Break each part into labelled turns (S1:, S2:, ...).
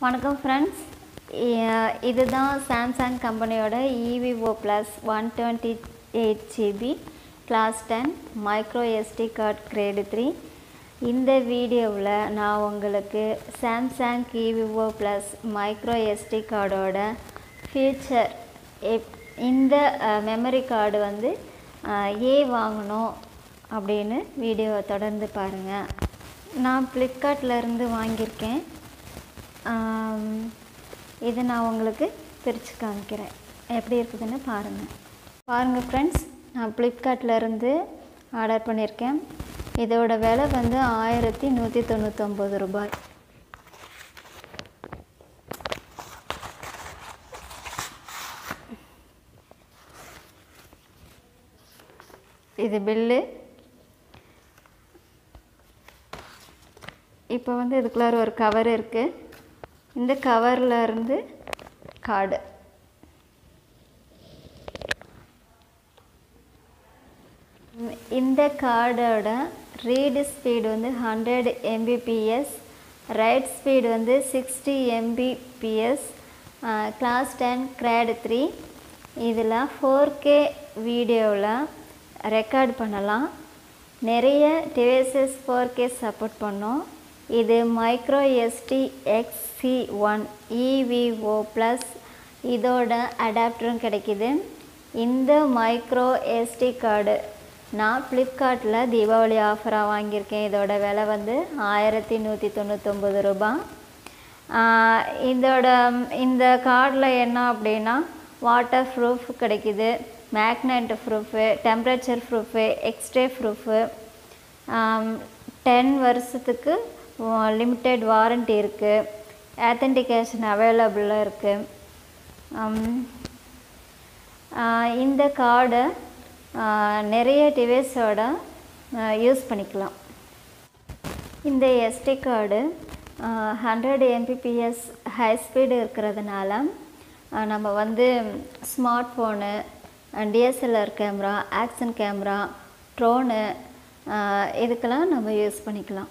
S1: வணக்கம் ஃப்ரெண்ட்ஸ் இதுதான் சாம்சங் கம்பெனியோட EVO Plus one twenty eight GB class ten micro SD card grade three இந்த வீடியோவில் நான் உங்களுக்கு Samsung EVO Plus micro SD கார்டோட ஃபியூச்சர் எப் இந்த மெமரி கார்டு வந்து அஹ், ஏன் வாங்கணும் அப்படின்னு வீடியோவை தொடர்ந்து பாருங்கள் நான் ஃப்ளிப்கார்ட்ல இருந்து வாங்கியிருக்கேன் ஆம், இது நான் உங்களுக்கு பிரித்து காமிக்கிறேன் எப்படி இருக்குதுன்னு பாருங்கள் பாருங்கள் ஃப்ரெண்ட்ஸ் நான் ஃப்ளிப்கார்ட்ல இருந்து ஆர்டர் பண்ணியிருக்கேன் இதோட விலை வந்து ஆயிரத்தி நூற்றி தொண்ணூத்தொம்பது ரூபாய் இது பில்லு இப்போ வந்து இதுக்குள்ளார ஒரு கவர் இருக்குது இந்த கவரில் இருந்து கார்டு இந்த கார்டோட ரீடு ஸ்பீடு வந்து ஹண்ட்ரட் எம்பிபிஎஸ் ரைட் ஸ்பீடு வந்து sixty MBps class ten grade three இதில் ஃபோர் கே வீடியோவில் ரெக்கார்ட் பண்ணலாம் நிறைய டிவைசஸ் ஃபோர் கே சப்போர்ட் பண்ணும் இது micro SD XC one EVO Plus இதோட அடாப்டரும் கிடைக்கிது இந்த மைக்ரோ எஸ்டி கார்டு நான் ஃப்ளிப்கார்ட்டில் தீபாவளி ஆஃபராக வாங்கியிருக்கேன் இதோட விலை வந்து ஆயிரத்தி நூற்றி தொண்ணூத்தொம்பது ரூபாய் ஆஹ் இதோட இந்த கார்டில் என்ன அப்படின்னா வாட்டர் ப்ரூஃப் கிடைக்குது magnet proof temperature proof x-ray proof ten வருஷத்துக்கு லிமிட்டெட் வாரண்ட்டி இருக்குது ஆத்தென்டிகேஷன் அவைலபிளாக இருக்குது இந்த கார்டை நிறைய டிவைஸோட யூஸ் பண்ணிக்கலாம் இந்த SD card hundred MBps high speed இருக்கிறதுனால அஹ், நம்ம வந்து smart phone DSLR camera action camera drone இதுக்கெல்லாம் நம்ம யூஸ் பண்ணிக்கலாம்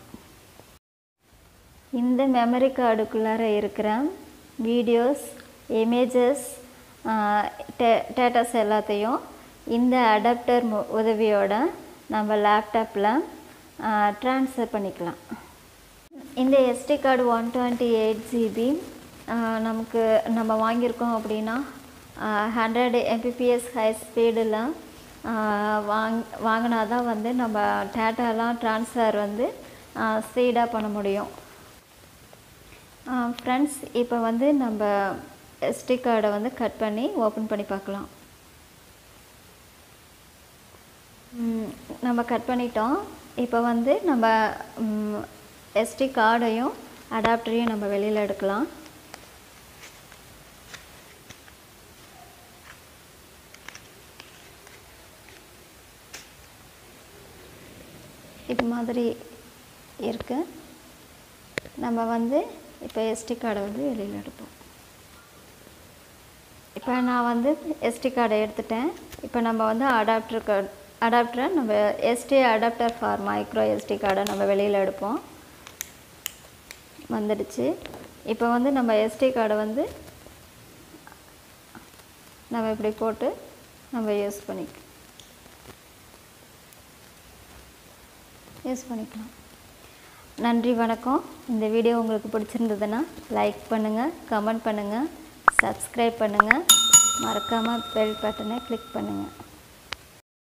S1: இந்த மெமரி கார்டுக்குள்ளார இருக்கிற வீடியோஸ் இமேஜஸ் டேட்டாஸ் எல்லாத்தையும் இந்த அடாப்டர் உதவியோட நம்ம லேப்டாப்பில் ட்ரான்ஸ்ஃபர் பண்ணிக்கலாம் இந்த SD card one twenty eight GB நமக்கு நம்ம வாங்கியிருக்கோம் அப்படின்னா ஹண்ட்ரட் எம்பிபிஎஸ் ஹை ஸ்பீடில் வாங் வாங்கினா தான் வந்து நம்ம டேட்டாலாம் ட்ரான்ஸ்ஃபர் வந்து ஸ்பீடாக பண்ண முடியும் ஃப்ரெண்ட்ஸ் இப்போ வந்து நம்ம எஸ்டி கார்டை வந்து கட் பண்ணி ஓப்பன் பண்ணி பார்க்கலாம் ம், நம்ம கட் பண்ணிட்டோம் இப்போ வந்து நம்ம எஸ்டி கார்டையும் அடாப்டரையும் நம்ம வெளியில் எடுக்கலாம் இது மாதிரி இருக்கு நம்ம வந்து இப்போ எஸ்டி கார்டை வந்து வெளியில் எடுப்போம் இப்போ நான் வந்து எஸ்டி கார்டை எடுத்துட்டேன் இப்போ நம்ம வந்து அடாப்டர் கார்டு அடாப்டரை நம்ம SD adapter for micro SD கார்டை நம்ம வெளியில் எடுப்போம் வந்துடுச்சு இப்போ வந்து நம்ம எஸ்டி கார்டை வந்து நம்ம இப்படி போட்டு நம்ம யூஸ் பண்ணிக்க யூஸ் பண்ணிக்கலாம் நன்றி வணக்கம் இந்த வீடியோ உங்களுக்கு பிடிச்சிருந்ததுன்னா லைக் பண்ணுங்கள் கமெண்ட் பண்ணுங்கள் சப்ஸ்கிரைப் பண்ணுங்கள் மறக்காமல் பெல் பட்டனை கிளிக் பண்ணுங்கள்